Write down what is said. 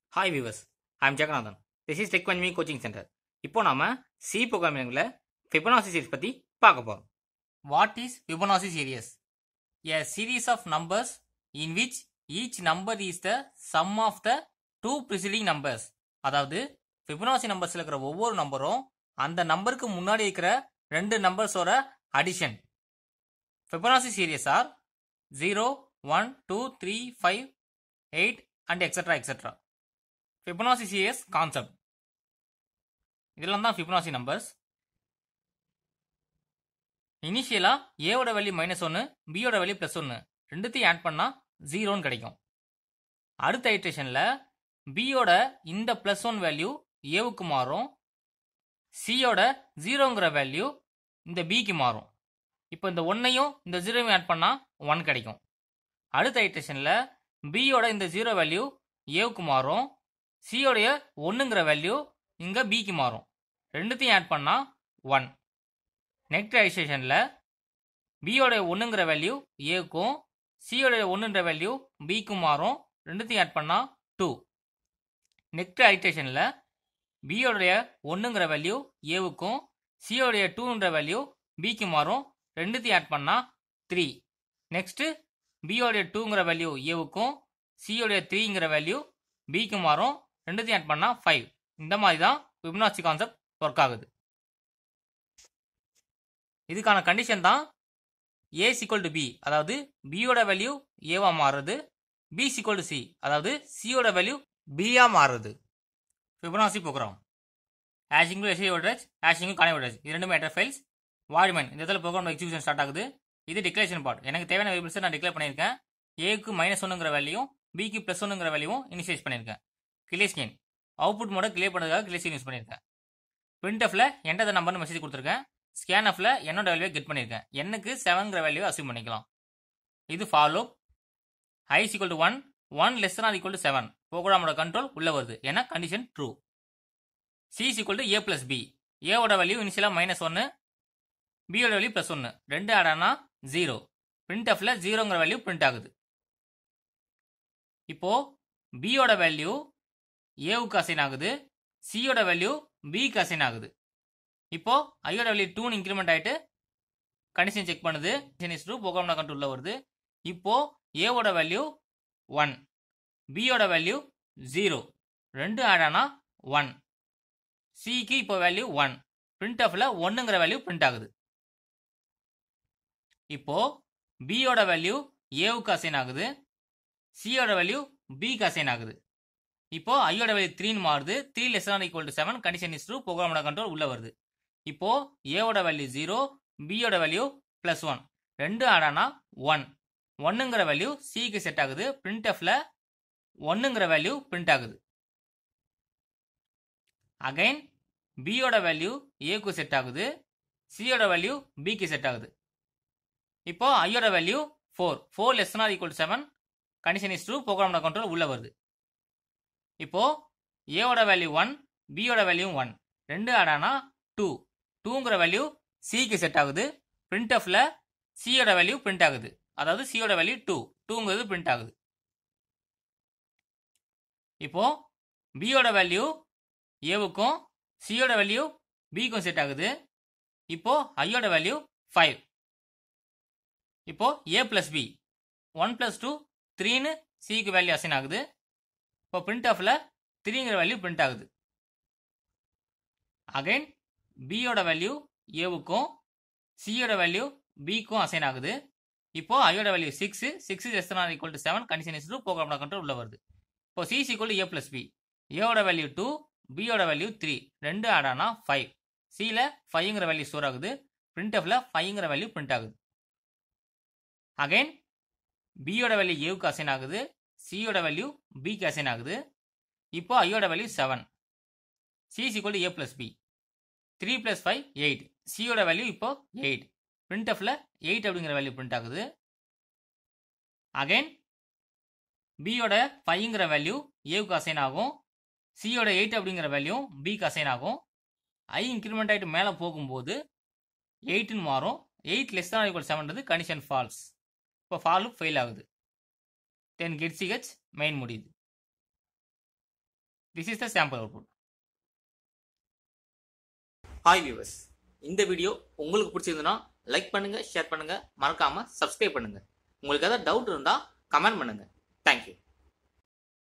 hi viewers I'm Jeganathan this is tech me coaching centre இப்போ நாம C ப்ரோக்ராமிங்கில் Fibonacci series பற்றி பார்க்க போகிறோம் what is Fibonacci series a series of numbers in which each number is the sum of the two preceding numbers அதாவது Fibonacci நம்பர்ஸில் இருக்கிற ஒவ்வொரு நம்பரும் அந்த நம்பருக்கு முன்னாடி இருக்கிற ரெண்டு நம்பர்ஸோட addition Fibonacci series are zero one two three five eight and etcetera etcetera Fibonacci series concept இதெல்லாம் தான் ஃபிபனாசி நம்பர்ஸ் இனிஷியலா ஏவோட வேல்யூ மைனஸ் ஒன்று பியோட வேல்யூ ப்ளஸ் ஒன்று ரெண்டுத்தையும் ஆட் பண்ணால் ஜீரோன்னு கிடைக்கும் அடுத்த ஐட்ரேஷனில் பியோட இந்த ப்ளஸ் ஒன் வேல்யூ ஏவுக்கு மாறும் சியோட ஜீரோங்கிற வேல்யூ இந்த பிக்கு மாறும் இப்போ இந்த ஒன்னையும் இந்த ஜீரோவையும் ஆட் பண்ணால் ஒன் கிடைக்கும் அடுத்த ஐட்ரேஷனில் பியோட இந்த ஜீரோ வேல்யூ ஏவுக்கு மாறும் சியோடைய ஒன்றுங்கிற வேல்யூ இங்கே பிக்கு மாறும் ரெண்டுத்தையும் ஆட் பண்ணால் ஒன் நெக்ஸ்ட் ஐட்ரேஷனில் பியோட ஒன்றுங்கிற வேல்யூ ஏவுக்கும் சியோடைய ஒன்றுன்ற வேல்யூ பிக்கும் மாறும் ரெண்டுத்தையும் ஆட் பண்ணால் டூ நெக்ஸ்ட் ஐட்ரேஷனில் பியோடைய ஒன்றுங்கிற வேல்யூ ஏவுக்கும் சியோடைய டூன்ற வேல்யூ பிக்கு மாறும் ரெண்டுத்தையும் ஆட் பண்ணால் த்ரீ நெக்ஸ்ட்டு பியோடைய டூங்கிற வேல்யூ ஏவுக்கும் சியோடைய த்ரீங்கிற வேல்யூ பிக்கு மாறும் ரெண்டுத்தையும் ஆட் பண்ணால் ஃபைவ் இந்த மாதிரி தான் ஃபிபனாச்சி கான்செப்ட் ஒர்க் ஆகுது இதுக்கான கண்டிஷன் தான் ஏ சிக்வல் டு பி அதாவது பியோட வேல்யூ ஏவா மாறுறது பி சிக்வல் டு சி அதாவது சியோட வேல்யூ பியா மாறுறது ஃபிபனாசி ப்ரோக்ராம் ஹேஷிங்கு எஸ்ஐ ஓட்ரேஜ் ஹேஷிங்கு கானை ஓட்ரேஜ் இது ரெண்டுமே எட்டர் ஃபைல்ஸ் வால்மென் இந்த இடத்துல ப்ரோக்ராம் எக்ஸிகூஷன் ஸ்டார்ட் ஆகுது இது டிக்ளரேஷன் பார்ட் எனக்கு தேவையான வேரியபிள்ஸை நான் டிக்ளேர் பண்ணியிருக்கேன் ஏக்கு மைனஸ் ஒன்னுங்கிற வேல்யூயும் பிக்கு ப்ளஸ் ஒன்னுங்கிற வேல்யூவும் இனிஷியேட் பண்ணியிருக்கேன் கிளியர் ஸ்கேன் அவுட்புட் மோட கிளியர் பண்ணுறதுக்காக கிளியர் ஸ்கேன் யூஸ் பண்ணியிருக்கேன் பிரிண்ட் எஃப்ல எந்த நம்பர்னு மெசேஜ் கொடுத்துருக்கேன் ஸ்கேன் எஃப்ல என்னோட வேல்யூ கெட் பண்ணியிருக்கேன் என்னக்கு செவன்கிற வேல்யூ அசியூம் பண்ணிக்கலாம் இது follow I equal to one one less or equal to seven ப்ரோக்ராமோட கண்ட்ரோல் உள்ள வருது ஏன்னா condition true C equal to A plus B ஏவோட வேல்யூ இனிஷியலாக மைனஸ் ஒன்று பியோட வேல்யூ ப்ளஸ் ஒன்று ரெண்டு ஆடானா ஜீரோ பிரிண்ட் எஃப்ல ஜீரோங்கிற வேல்யூ பிரிண்ட் ஆகுது இப்போ பியோட வேல்யூ ஏவுக்கு அசைன் ஆகுது சியோட வேல்யூ பிக்கு அசைன் ஆகுது இப்போ ஐயோட வேல்யூ டூன்னு இன்க்ரிமெண்ட் ஆயிட்டு கண்டிஷன் செக் பண்ணுது இஸ் டூ ப்ரோக்ராம் கண்ட்ரோல்ல வருது இப்போ ஏவோட வேல்யூ ஒன் பியோட வேல்யூ ஜீரோ ரெண்டு ஆட் ஆனா ஒன் சிக்கு இப்போ வேல்யூ ஒன் பிரிண்ட் ஆஃப்ல ஒன்னுங்கிற வேல்யூ பிரிண்ட் ஆகுது இப்போ பியோட வேல்யூ ஏவுக்கு அசைன் ஆகுது சியோட வேல்யூ பிக்கு அசைன் ஆகுது இப்போ ஐயோட வேல்யூ த்ரீன்னு மாறுது three less or equal to seven condition is true ப்ரோக்ராமோட கண்ட்ரோல் உள்ள வருது இப்போ ஏவோட வேல்யூ ஜீரோ பியோட வேல்யூ பிளஸ் ஒன் ரெண்டு ஆடானா ஒன் ஒன்னுங்கிற வேல்யூ சிக்கு செட் ஆகுது பிரிண்ட் எஃப்ல ஒன்னுங்கிற வேல்யூ பிரிண்ட் ஆகுது அகைன் பியோட வேல்யூ ஏக்கு செட் ஆகுது சியோட வேல்யூ பிக்கு செட் ஆகுது இப்போ ஐயோட value four four less or equal seven condition is true ப்ரோக்ராமோட கண்ட்ரோல் உள்ள வருது இப்போ ஏவோட வேல்யூ ஒன் பியோட வேல்யூ ஒன் ரெண்டு ஆடானா டூ டூங்கிற வேல்யூ சிக்கு செட் ஆகுது பிரிண்ட் எஃப்ல சியோட வேல்யூ பிரிண்ட் ஆகுது அதாவது சியோட வேல்யூ டூ டூங்கிறது பிரிண்ட் ஆகுது இப்போ பியோட வேல்யூ ஏவுக்கும் சியோட வேல்யூ பிக்கும் செட் ஆகுது இப்போ ஐயோட வேல்யூ ஃபைவ் இப்போ A plus B one plus two த்ரீன்னு சிக்கு வேல்யூ அசைன் ஆகுது இப்போ பிரிண்ட் ஆஃப்ல த்ரீங்கிற வேல்யூ பிரிண்ட் ஆகுது அகைன் பியோட வேல்யூ ஏவுக்கும் சியோட வேல்யூ பிக்கும் அசைன் ஆகுது இப்போ ஐயோட value six six less or equal to seven condition is true program control உள்ள வருது இப்போ C equal to A plus B ஏவோட வேல்யூ டூ பியோட வேல்யூ த்ரீ ரெண்டு ஆடானா ஃபைவ் சியில் ஃபைவ்ங்கிற வேல்யூ ஸ்டோர் ஆகுது பிரிண்ட் எஃப்ல ஃபைவ்ங்கிற வேல்யூ பிரிண்ட் ஆகுது அகைன் பியோட வேல்யூ ஏவுக்கு அசைன் ஆகுது சியோட வேல்யூ பிக்கு அசைன் ஆகுது இப்போ ஐயோட value seven C equal to A plus B three plus five eight சியோட வேல்யூ இப்போ எயிட் பிரிண்ட் எஃப்ல எயிட் அப்படிங்கிற வேல்யூ பிரிண்ட் ஆகுது அகைன் பியோட ஃபைவ்ங்கிற வேல்யூ ஏவுக்கு அசைன் ஆகும் சியோட எயிட் அப்படிங்கிற வேல்யூ பிக்கு அசைன் ஆகும் ஐ இன்க்ரிமெண்ட் ஆகிட்டு மேலே போகும்போது எயிட்னு மாறும் எயிட் லெஸ் தான் ஈக்குவல் செவன்றது கண்டிஷன் ஃபால்ஸ் இப்போ ஃபாலும் ஃபெயில் ஆகுது தென் கெட் சிஹெச் மெயின் முடியுது this is the sample output hi viewers இந்த வீடியோ உங்களுக்கு பிடிச்சிருந்ததுன்னா லைக் பண்ணுங்க ஷேர் பண்ணுங்க மறக்காம சப்ஸ்கிரைப் பண்ணுங்க உங்களுக்கு ஏதாவது டவுட் இருந்தால் கமெண்ட் பண்ணுங்க தேங்க்யூ